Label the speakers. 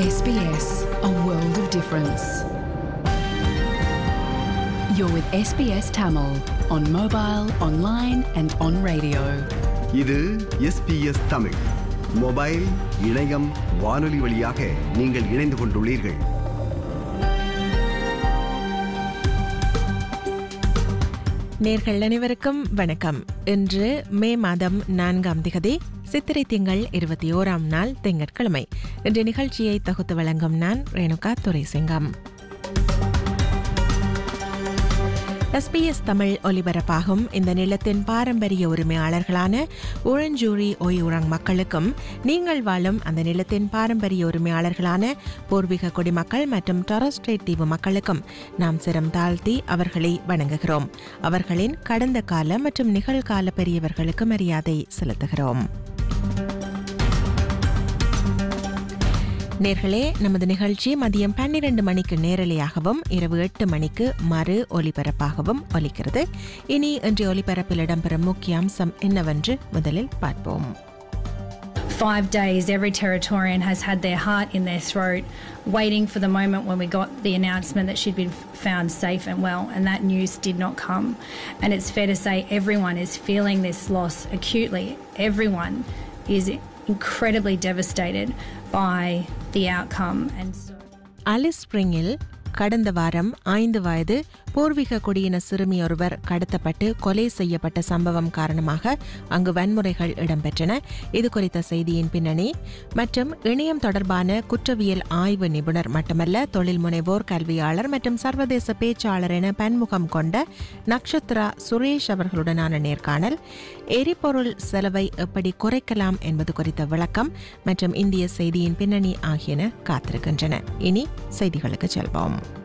Speaker 1: SBS, a world of difference. You're with SBS Tamil on mobile, online, and on radio.
Speaker 2: இது SBS Tamil mobile இணையம் வானொலி வழியாக நீங்கள் இணைந்து கொண்டுள்ளீர்கள்
Speaker 3: நேர்கள் அனைவருக்கும் வணக்கம் இன்று மே மாதம் நான்காம் திகதி சித்திரை திங்கள் இருபத்தி ஓராம் நாள் திங்கட்கிழமை இன்று நிகழ்ச்சியை தொகுத்து வழங்கும் நான் ரேணுகா துரைசிங்கம் எஸ்பிஎஸ் தமிழ் ஒலிபரப்பாகும் இந்த நிலத்தின் பாரம்பரிய உரிமையாளர்களான உழஞ்சூரி ஒய்வுரங் மக்களுக்கும் நீங்கள் வாழும் அந்த நிலத்தின் பாரம்பரிய உரிமையாளர்களான பூர்வீக குடிமக்கள் மற்றும் டொரஸ்ட்ரேட் தீவு மக்களுக்கும் நாம் சிரம் தாழ்த்தி அவர்களை வணங்குகிறோம் அவர்களின் கடந்த கால மற்றும் நிகழ்கால பெரியவர்களுக்கு மரியாதை செலுத்துகிறோம் நேர்களே நமது நிகழ்ச்சி மதியம் பன்னிரண்டு மணிக்கு நேரலையாகவும் இரவு எட்டு மணிக்கு மறு ஒலிபரப்பாகவும் ஒலிக்கிறது இனி இன்றைய ஒலிபரப்பில் இடம்பெறும் முக்கிய அம்சம் என்னவென்று முதலில் பார்ப்போம்
Speaker 4: five days, every Territorian has had their heart in their throat, waiting for the moment when we got the announcement that she'd been found safe and well, and that news did not come. And it's fair to say everyone is feeling this loss acutely. Everyone is incredibly devastated by the outcome, and so.
Speaker 3: அலிஸ் ஸ்பிரிங்கில் கடந்த வாரம் ஐந்து வயது பூர்வீக குடியின சிறுமி ஒருவர் கடத்தப்பட்டு கொலை செய்யப்பட்ட சம்பவம் காரணமாக அங்கு வன்முறைகள் இடம்பெற்றன இது குறித்த செய்தியின் பின்னணி மற்றும் இணையம் தொடர்பான குற்றவியல் ஆய்வு நிபுணர் மட்டுமல்ல தொழில் முனைவோர் கல்வியாளர் மற்றும் சர்வதேச பேச்சாளர் என பன்முகம் கொண்ட நக்ஷத்ரா சுரேஷ் அவர்களுடனான நேர்காணல் எரிபொருள் செலவை எப்படி குறைக்கலாம் என்பது குறித்த விளக்கம் மற்றும் இந்திய செய்தியின் பின்னணி ஆகியன காத்திருக்கின்றன இனி செய்திகளுக்கு செல்வோம்